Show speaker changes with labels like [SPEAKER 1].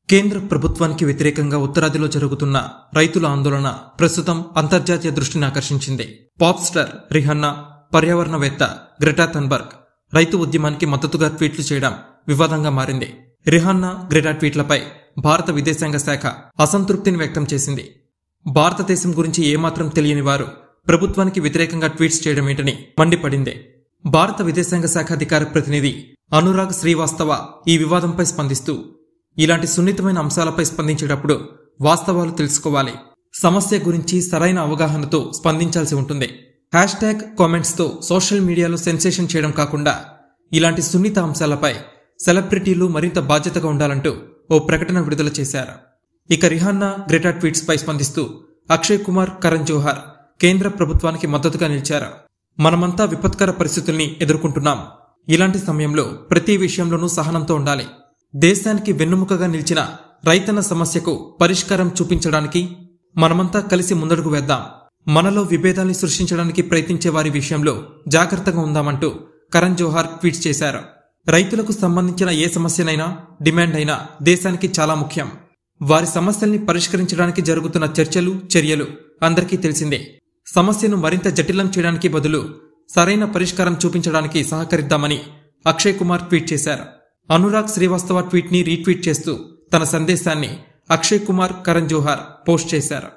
[SPEAKER 1] కేంద్ర ప్రభుత్వానికి వ్యతిరేకంగా ఉత్తరాదిలో జరుగుతున్న రైతుల ఆందోళన ప్రస్తుతం అంతర్జాతీయ దృష్టిని ఆకర్షించింది పాప్ స్టార్ రిహన్నా పర్యావరణవేత్త గ్రెటా థన్బర్గ్ రైతు ఉద్యమానికి మద్దతుగా ట్వీట్లు చేయడం వివాదంగా మారింది రిహాన్నా గ్రెటా ట్వీట్లపై భారత విదేశాంగ శాఖ అసంతృప్తిని వ్యక్తం చేసింది భారతదేశం గురించి ఏమాత్రం తెలియని వారు ప్రభుత్వానికి వ్యతిరేకంగా ట్వీట్స్ చేయడమేంటని మండిపడింది భారత విదేశాంగ శాఖ అధికార ప్రతినిధి అనురాగ్ శ్రీవాస్తవ ఈ వివాదంపై స్పందిస్తూ ఇలాంటి సున్నితమైన అంశాలపై స్పందించేటప్పుడు వాస్తవాలు తెలుసుకోవాలి సమస్య గురించి సరైన అవగాహనతో స్పందించాల్సి ఉంటుంది హ్యాష్ ట్యాగ్ కామెంట్స్తో సోషల్ మీడియాలో సెన్సేషన్ చేయడం కాకుండా ఇలాంటి సున్నిత అంశాలపై సెలబ్రిటీలు మరింత బాధ్యతగా ఉండాలంటూ ఓ ప్రకటన విడుదల చేశారు ఇక రిహాన్నా గ్రెటా ట్వీట్స్ పై స్పందిస్తూ అక్షయ్ కుమార్ కరణ్ జోహార్ కేంద్ర ప్రభుత్వానికి మద్దతుగా నిలిచారు మనమంతా విపత్కర పరిస్థితుల్ని ఎదుర్కొంటున్నాం ఇలాంటి సమయంలో ప్రతి విషయంలోనూ సహనంతో ఉండాలి దేశానికి వెన్నుముకగా నిలిచిన రైతన్న సమస్యకు పరిష్కారం చూపించడానికి మనమంతా కలిసి ముందడుగు వేద్దాం మనలో విభేదాల్ని సృష్టించడానికి ప్రయత్నించే వారి విషయంలో జాగ్రత్తగా ఉందామంటూ కరణ్ జోహార్ ట్వీట్ చేశారు రైతులకు సంబంధించిన ఏ సమస్యనైనా డిమాండ్ అయినా దేశానికి చాలా ముఖ్యం వారి సమస్యల్ని పరిష్కరించడానికి జరుగుతున్న చర్చలు చర్యలు అందరికీ తెలిసిందే సమస్యను మరింత జటిలం చేయడానికి బదులు సరైన పరిష్కారం చూపించడానికి సహకరిద్దామని అక్షయ్ కుమార్ ట్వీట్ చేశారు అనురాగ్ శ్రీవాస్తవ ట్వీట్ ని రీట్వీట్ చేస్తూ తన సందేశాన్ని అక్షయ్ కుమార్ కరణ్ జోహార్ పోస్ట్ చేశారు